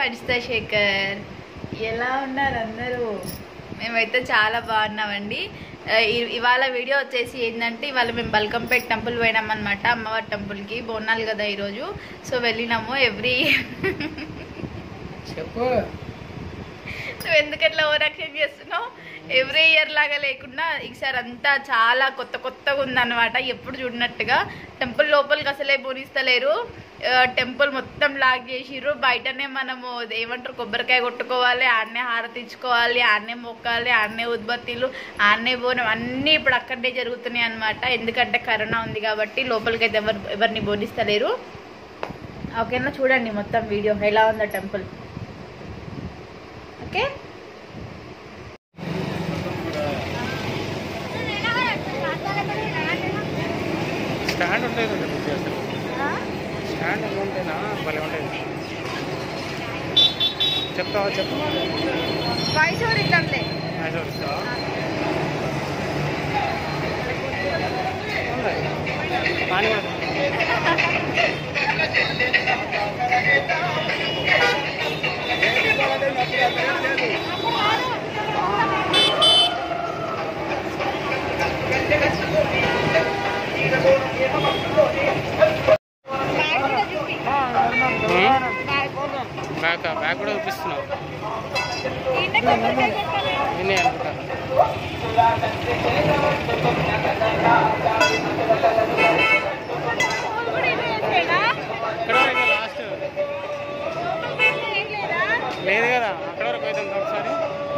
అజిత శేఖర్ ఎలా ఉన్నారు అందరూ మేమైతే చాలా బాగున్నామండి ఆ, ఇ- ఇవాళ వీడియో వచ్చేసి ఏంటంటే ఇవాళ మేము బల్కంపేట్ టెంపుల్ పోయినామన్నమాట అమ్మవారి టెంపుల్కి బోనాలు కదా ఈరోజు సో వెళ్ళినాము ఎవ్రీ చెప్పు నువ్వు ఎందుకట్లా ఓవరాక్షన్ చేస్తున్నావు ఎవ్రీ ఇయర్ లాగా లేకుండా ఈసారి అంతా చాలా కొత్త కొత్తగా ఉందన్నమాట ఎప్పుడు చూడనట్టుగా టెంపుల్ లోపలికి అసలే పోనిస్తలేరు ఆ, టెంపుల్ మొత్తం లాక్ చేసిర్రు బయటనే మనము ఏమంటారు కొబ్బరికాయ కొట్టుకోవాలి ఆడనే హారతి ఇచ్చుకోవాలి ఆడనే మొక్కాలి ఆడనే ఉద్బత్తీలు ఆడనే బోనం అన్నీ ఇప్పుడు అక్కడే జరుగుతున్నాయి అన్నమాట ఎందుకంటే కరోనా ఉంది కాబట్టి లోపలికి అయితే ఎవరు ఎవరిని బోనిస్తలేరు ఓకేనా చూడండి మొత్తం వీడియో ఎలా ఉందో టెంపుల్ ఓకే స్టాండ్ ఉంటుంది అసలు స్టాండ్ ఉంటేనా భలే ఉంటుంది చెప్తావా చెప్పు వాయిస్ ఓవర్ ఇద్దాంలే మ్యాచ్ వస్తావా పానీ కూడా బ్యాక్ బ్యాక్ కూడా చూపిస్తున్నావు నేనే అనుకుంటా ఇక్కడ వరకు లాస్ట్ లేదు కదా అక్కడ వరకు అవుతాం ఒకసారి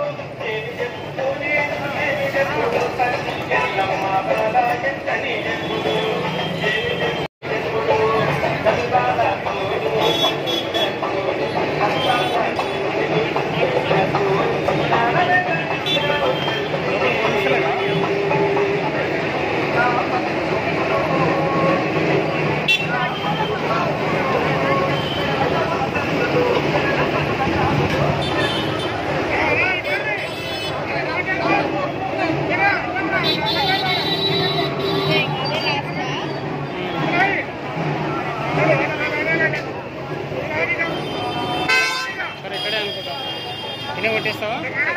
సరే ఇక్కడే అనుకుంటా ఇనే కొట్టేస్తావా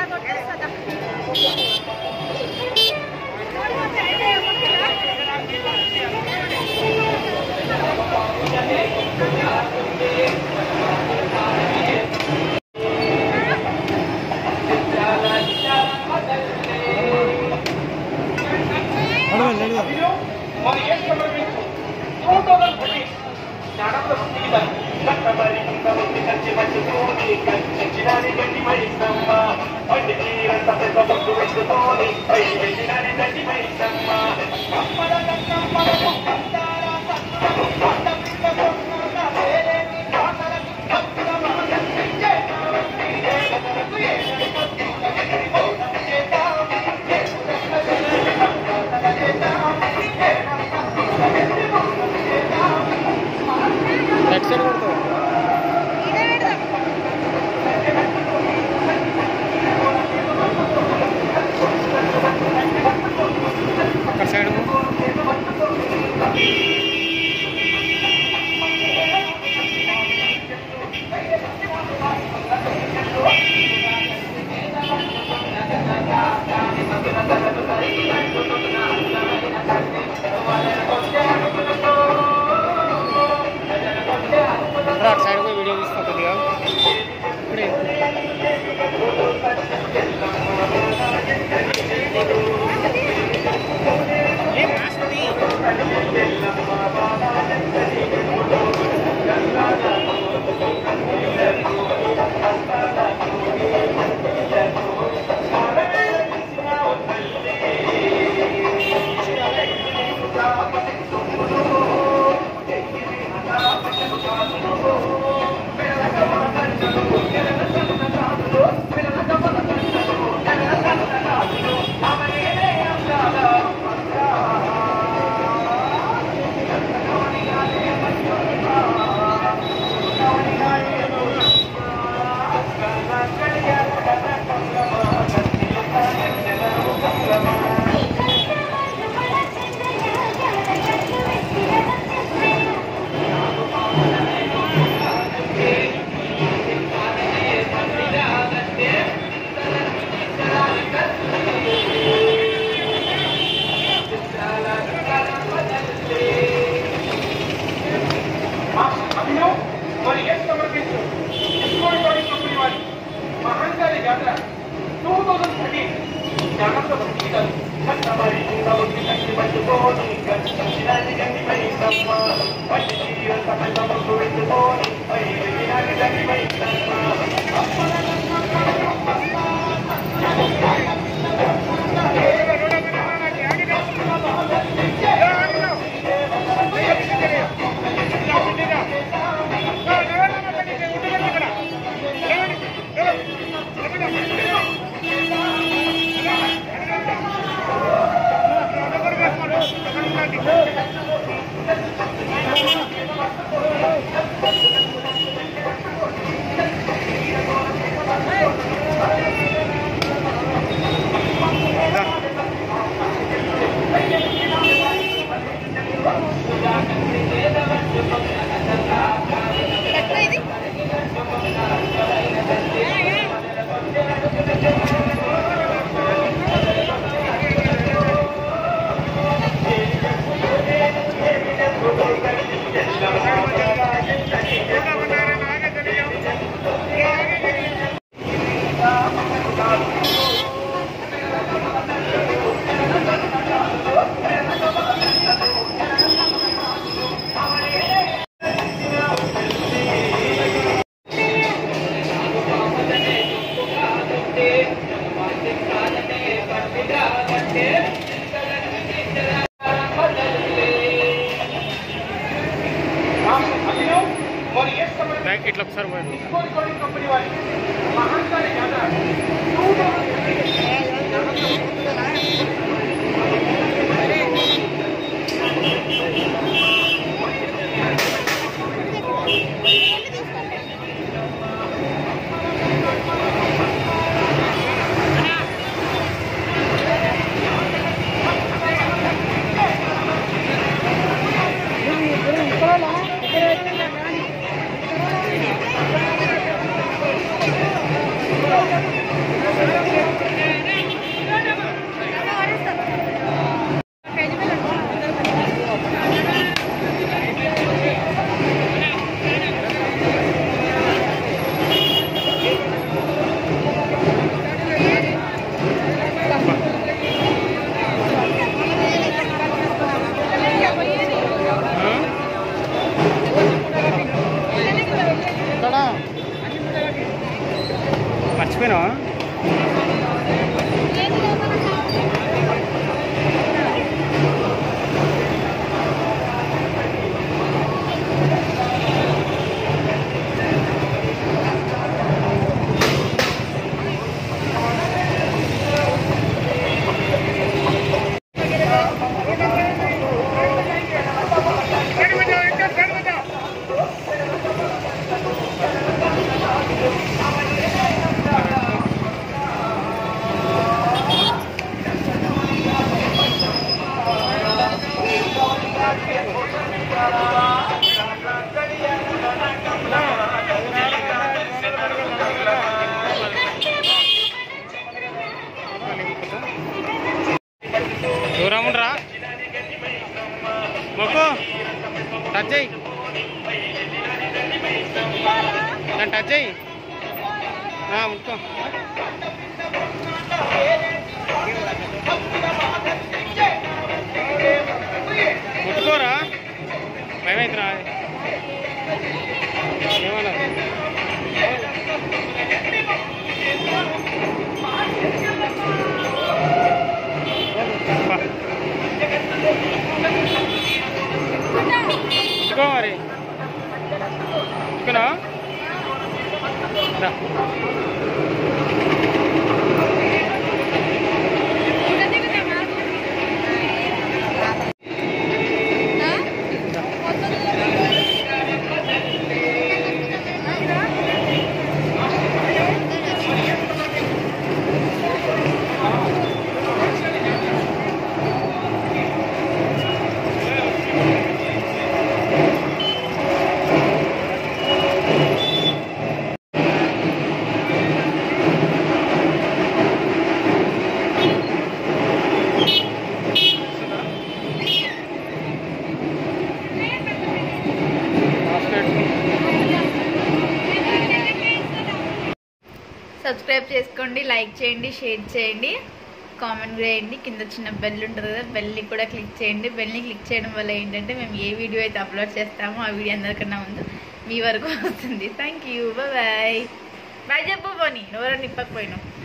లెఫ్ట్ సైడ్ కొడతావా అక్కడ సైడ్ అటు సైడ్ పోయి వీడియో తీస్తా కొద్దిగా ఇప్పుడే ఏం రాస్తుంది? బ్యాక్ ఇట్లా ఒకసారి పోయింది ఇక్కడ మర్చిపోయినావా దూరం ఉండరా మొక్కు టచ్ చేయి దాన్ని టచ్ చేయి ఆ, ముట్టుకో ముట్టుకోరా భయమైతురా ఏమన్నా ముట్టుకో మరి ముట్టుకున్నా రా. సబ్స్క్రైబ్ చేసుకోండి లైక్ చేయండి షేర్ చేయండి కామెంట్ చేయండి కింద చిన్న బెల్ ఉంటుంది కదా బెల్ని కూడా క్లిక్ చేయండి బెల్ని క్లిక్ చేయడం వల్ల ఏంటంటే మేము ఏ వీడియో అయితే అప్లోడ్ చేస్తామో ఆ వీడియో అందరికన్నా ముందు మీ వరకు వస్తుంది థ్యాంక్ యూ బాయ్ బాయ్ చెప్పు పోనీ ఎవరో నిప్పకపోయినావు